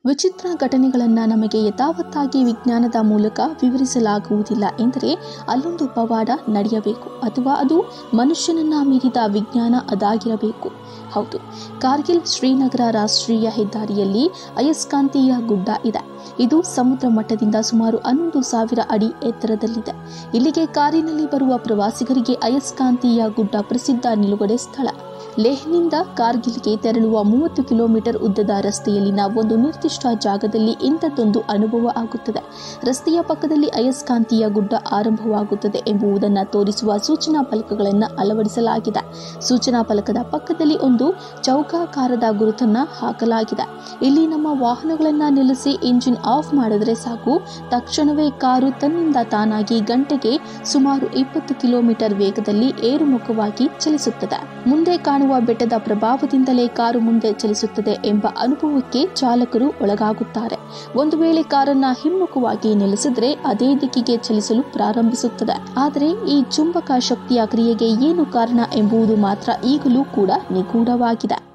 ವಿಚಿತ್ರ ಘಟನೆಗಳನ್ನು ನಮಗೆ ಯಥಾವತ್ತಾಗಿ ವಿಜ್ಞಾನದ ಮೂಲಕ ವಿವರಿಸಲಾಗುವುದಿಲ್ಲ ಎಂದರೆ ಅಲ್ಲೊಂದು ಪವಾಡ ನಡೆಯಬೇಕು ಅಥವಾ ಅದು ಮನುಷ್ಯನನ್ನ ಮೀರಿದ ವಿಜ್ಞಾನ ಅದಾಗಿರಬೇಕು ಹೌದು ಕಾರ್ಗಿಲ್ ಶ್ರೀನಗರ ರಾಷ್ಟ್ರೀಯ ಹೆದ್ದಾರಿಯಲ್ಲಿ ಅಯಸ್ಕಾಂತೀಯ ಗುಡ್ಡ ಇದೆ ಇದು ಸಮುದ್ರ ಮಟ್ಟದಿಂದ ಸುಮಾರು ಹನ್ನೊಂದು ಸಾವಿರ ಅಡಿ ಎತ್ತರದಲ್ಲಿದೆ ಇಲ್ಲಿಗೆ ಕಾರಿನಲ್ಲಿ ಬರುವ ಪ್ರವಾಸಿಗರಿಗೆ ಅಯಸ್ಕಾಂತೀಯ ಗುಡ್ಡ ಪ್ರಸಿದ್ಧ ನಿಲುಗಡೆ ಸ್ಥಳ ಲೇಹ್ನಿಂದ ಕಾರ್ಗಿಲ್ಗೆ ತೆರಳುವ ಮೂವತ್ತು ಕಿಲೋಮೀಟರ್ ಉದ್ದದ ರಸ್ತೆಯಲ್ಲಿನ ಒಂದು ನಿರ್ದಿಷ್ಟ ಜಾಗದಲ್ಲಿ ಇಂಥದ್ದೊಂದು ಅನುಭವ ಆಗುತ್ತದೆ ರಸ್ತೆಯ ಪಕ್ಕದಲ್ಲಿ ಅಯಸ್ಕಾಂತೀಯ ಗುಡ್ಡ ಆರಂಭವಾಗುತ್ತದೆ ಎಂಬುದನ್ನು ತೋರಿಸುವ ಸೂಚನಾ ಫಲಕಗಳನ್ನು ಅಳವಡಿಸಲಾಗಿದೆ ಸೂಚನಾ ಫಲಕದ ಪಕ್ಕದಲ್ಲಿ ಒಂದು ಚೌಕಾಕಾರದ ಗುರುತನ್ನ ಹಾಕಲಾಗಿದೆ ಇಲ್ಲಿ ನಮ್ಮ ವಾಹನಗಳನ್ನು ನಿಲ್ಲಿಸಿ ಇಂಜಿನ್ ಆಫ್ ಮಾಡಿದ್ರೆ ಸಾಕು ತಕ್ಷಣವೇ ಕಾರು ತನ್ನಿಂದ ತಾನಾಗಿ ಗಂಟೆಗೆ ಸುಮಾರು ಇಪ್ಪತ್ತು ಕಿಲೋಮೀಟರ್ ವೇಗದಲ್ಲಿ ಏರುಮುಖವಾಗಿ ಚಲಿಸುತ್ತದೆ ಮುಂದೆ ಕಾಣುವ ಬೆಟ್ಟದ ಪ್ರಭಾವದಿಂದಲೇ ಕಾರು ಮುಂದೆ ಚಲಿಸುತ್ತದೆ ಎಂಬ ಅನುಭವಕ್ಕೆ ಚಾಲಕರು ಒಳಗಾಗುತ್ತಾರೆ ಒಂದು ವೇಳೆ ಕಾರನ್ನ ಹಿಮ್ಮುಖವಾಗಿ ನಿಲ್ಲಿಸಿದ್ರೆ ಅದೇ ದಿಕ್ಕಿಗೆ ಚಲಿಸಲು ಪ್ರಾರಂಭಿಸುತ್ತದೆ ಆದರೆ ಈ ಚುಂಬಕ ಶಕ್ತಿಯ ಕ್ರಿಯೆಗೆ ಏನು ಕಾರಣ ಎಂಬುದು ಮಾತ್ರ ಈಗಲೂ ಕೂಡ ನಿಗೂಢವಾಗಿದೆ